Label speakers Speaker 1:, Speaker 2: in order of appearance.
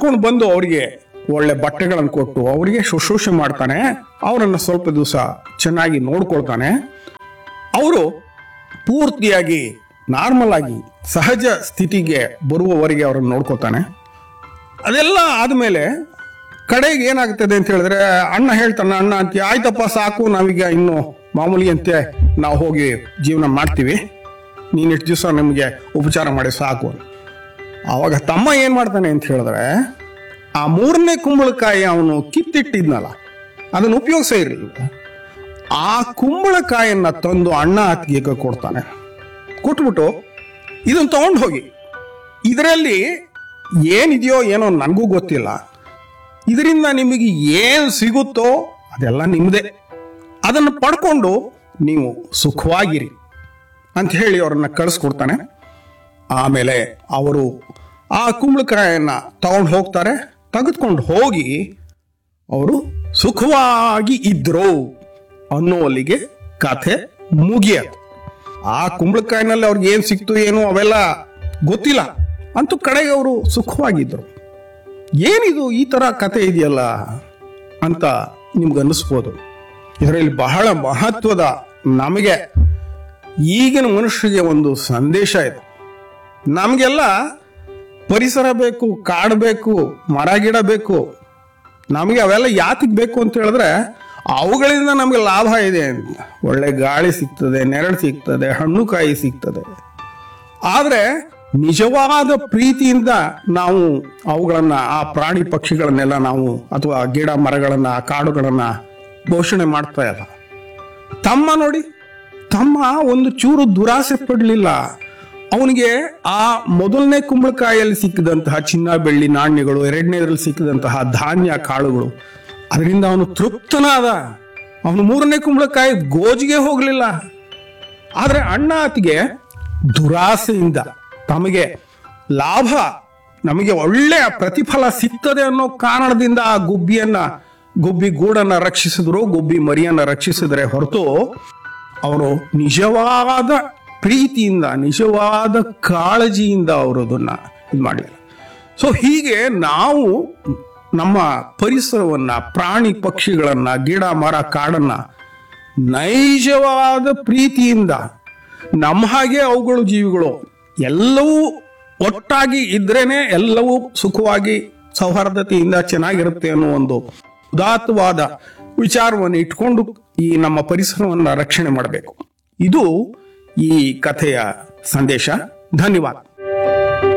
Speaker 1: ಕರ್ಕೊಂಡು ಬಂದು ಅವರಿಗೆ ಒಳ್ಳೆ ಬಟ್ಟೆಗಳನ್ನು ಕೊಟ್ಟು ಅವರಿಗೆ ಶುಶ್ರೂಷೆ ಮಾಡ್ತಾನೆ ಅವರನ್ನು ಸ್ವಲ್ಪ ದಿವಸ ಚೆನ್ನಾಗಿ ನೋಡ್ಕೊಳ್ತಾನೆ ಅವರು ಪೂರ್ತಿಯಾಗಿ ನಾರ್ಮಲ್ ಆಗಿ ಸಹಜ ಸ್ಥಿತಿಗೆ ಬರುವವರೆಗೆ ಅವರನ್ನು ನೋಡ್ಕೊತಾನೆ ಅದೆಲ್ಲ ಆದಮೇಲೆ ಕಡೆಗೆ ಏನಾಗ್ತದೆ ಅಂತ ಹೇಳಿದ್ರೆ ಅಣ್ಣ ಹೇಳ್ತಾನೆ ಅಣ್ಣ ಅಂತ ಆಯ್ತಪ್ಪ ಸಾಕು ನಾವೀಗ ಇನ್ನು ಮಾಮೂಲಿ ಅಂತೆ ನಾವು ಹೋಗಿ ಜೀವನ ಮಾಡ್ತೀವಿ ನೀನು ಇಷ್ಟು ದಿವಸ ನಮಗೆ ಉಪಚಾರ ಮಾಡಿ ಸಾಕು ಆವಾಗ ತಮ್ಮ ಏನು ಮಾಡ್ತಾನೆ ಅಂತ ಹೇಳಿದ್ರೆ ಆ ಮೂರನೇ ಕುಂಬಳಕಾಯಿ ಅವನು ಕಿತ್ತಿಟ್ಟಿದ್ನಲ್ಲ ಅದನ್ನು ಉಪಯೋಗಿಸೇ ಇರಲಿಲ್ಲ ಆ ಕುಂಬಳಕಾಯಿಯನ್ನ ತಂದು ಅಣ್ಣ ಅತ್ತಿಗೆ ಕೊಡ್ತಾನೆ ಕೊಟ್ಬಿಟ್ಟು ಇದನ್ನು ತಗೊಂಡು ಹೋಗಿ ಇದರಲ್ಲಿ ಏನಿದೆಯೋ ಏನೋ ನನಗೂ ಗೊತ್ತಿಲ್ಲ ಇದರಿಂದ ನಿಮಗೆ ಏನು ಸಿಗುತ್ತೋ ಅದೆಲ್ಲ ನಿಮ್ಮದೇ ಅದನ್ನು ಪಡ್ಕೊಂಡು ನೀವು ಸುಖವಾಗಿರಿ ಅಂತ ಹೇಳಿ ಅವರನ್ನ ಕಳಿಸ್ಕೊಡ್ತಾನೆ ಆಮೇಲೆ ಅವರು ಆ ಕುಂಬಳಕಾಯನ್ನ ತಗೊಂಡು ಹೋಗ್ತಾರೆ ತೆಗೆದುಕೊಂಡು ಹೋಗಿ ಅವರು ಸುಖವಾಗಿ ಇದ್ರು ಅನ್ನುವಲ್ಲಿಗೆ ಕಥೆ ಮುಗಿಯದು ಆ ಕುಂಬಳಕಾಯಿನಲ್ಲಿ ಅವ್ರಿಗೆ ಏನು ಸಿಕ್ತು ಏನು ಅವೆಲ್ಲ ಗೊತ್ತಿಲ್ಲ ಅಂತೂ ಕಡೆಗೆ ಅವರು ಸುಖವಾಗಿದ್ರು ಏನಿದು ಈ ತರ ಕತೆ ಇದೆಯಲ್ಲ ಅಂತ ನಿಮ್ಗೆ ಅನ್ನಿಸ್ಬೋದು ಇದರಲ್ಲಿ ಬಹಳ ಮಹತ್ವದ ನಮಗೆ ಈಗಿನ ಮನುಷ್ಯರಿಗೆ ಒಂದು ಸಂದೇಶ ಇದೆ ನಮಗೆಲ್ಲ ಪರಿಸರ ಬೇಕು ಕಾಡು ಬೇಕು ಮರ ಗಿಡ ಬೇಕು ನಮಗೆ ಅವೆಲ್ಲ ಯಾತಿಗೆ ಬೇಕು ಅಂತ ಹೇಳಿದ್ರೆ ಅವುಗಳಿಂದ ನಮಗೆ ಲಾಭ ಇದೆ ಅಂತ ಒಳ್ಳೆ ಗಾಳಿ ಸಿಗ್ತದೆ ನೆರಳು ಸಿಗ್ತದೆ ಹಣ್ಣು ಕಾಯಿ ಸಿಗ್ತದೆ ಆದರೆ ನಿಜವಾದ ಪ್ರೀತಿಯಿಂದ ನಾವು ಅವುಗಳನ್ನ ಆ ಪ್ರಾಣಿ ಪಕ್ಷಿಗಳನ್ನೆಲ್ಲ ನಾವು ಅಥವಾ ಗಿಡ ಮರಗಳನ್ನ ಕಾಡುಗಳನ್ನ ಪೋಷಣೆ ಮಾಡ್ತಾ ಇಲ್ಲ ತಮ್ಮ ನೋಡಿ ತಮ್ಮ ಒಂದು ಚೂರು ದುರಾಸೆ ಪಡಲಿಲ್ಲ ಅವನಿಗೆ ಆ ಮೊದಲನೇ ಕುಂಬಳಕಾಯಲ್ಲಿ ಸಿಕ್ಕಿದಂತಹ ಚಿನ್ನ ಬೆಳ್ಳಿ ನಾಣ್ಯಗಳು ಎರಡನೇದ್ರಲ್ಲಿ ಸಿಕ್ಕಿದಂತಹ ಧಾನ್ಯ ಕಾಳುಗಳು ಅದರಿಂದ ಅವನು ತೃಪ್ತನಾದ ಅವನು ಮೂರನೇ ಕುಂಬಳಕಾಯಿ ಗೋಜಿಗೆ ಹೋಗಲಿಲ್ಲ ಆದ್ರೆ ಅಣ್ಣ ಆತಿಗೆ ದುರಾಸೆಯಿಂದ ತಮಗೆ ಲಾಭ ನಮಗೆ ಒಳ್ಳೆಯ ಪ್ರತಿಫಲ ಸಿಗ್ತದೆ ಅನ್ನೋ ಕಾರಣದಿಂದ ಆ ಗುಬ್ಬಿಯನ್ನ ಗುಬ್ಬಿ ಗೂಡನ್ನ ರಕ್ಷಿಸಿದ್ರು ಗುಬ್ಬಿ ಮರಿಯನ್ನ ರಕ್ಷಿಸಿದರೆ ಹೊರತು ಅವರು ನಿಜವಾದ ಪ್ರೀತಿಯಿಂದ ನಿಜವಾದ ಕಾಳಜಿಯಿಂದ ಅವರು ಅದನ್ನ ಇದು ಮಾಡಲಿಲ್ಲ ಸೊ ಹೀಗೆ ನಾವು ನಮ್ಮ ಪರಿಸರವನ್ನ ಪ್ರಾಣಿ ಪಕ್ಷಿಗಳನ್ನ ಗಿಡ ಮರ ಕಾಡನ್ನ ನೈಜವಾದ ಪ್ರೀತಿಯಿಂದ ನಮ್ಮ ಹಾಗೆ ಅವುಗಳು ಜೀವಿಗಳು ಎಲ್ಲವೂ ಒಟ್ಟಾಗಿ ಇದ್ರೇನೆ ಎಲ್ಲವೂ ಸುಖವಾಗಿ ಸೌಹಾರ್ದತೆಯಿಂದ ಚೆನ್ನಾಗಿರುತ್ತೆ ಅನ್ನೋ ಒಂದು ಉದಾತ್ತವಾದ ವಿಚಾರವನ್ನು ಇಟ್ಕೊಂಡು ಈ ನಮ್ಮ ಪರಿಸರವನ್ನು ರಕ್ಷಣೆ ಮಾಡಬೇಕು ಇದು ಈ ಕಥೆಯ ಸಂದೇಶ ಧನ್ಯವಾದ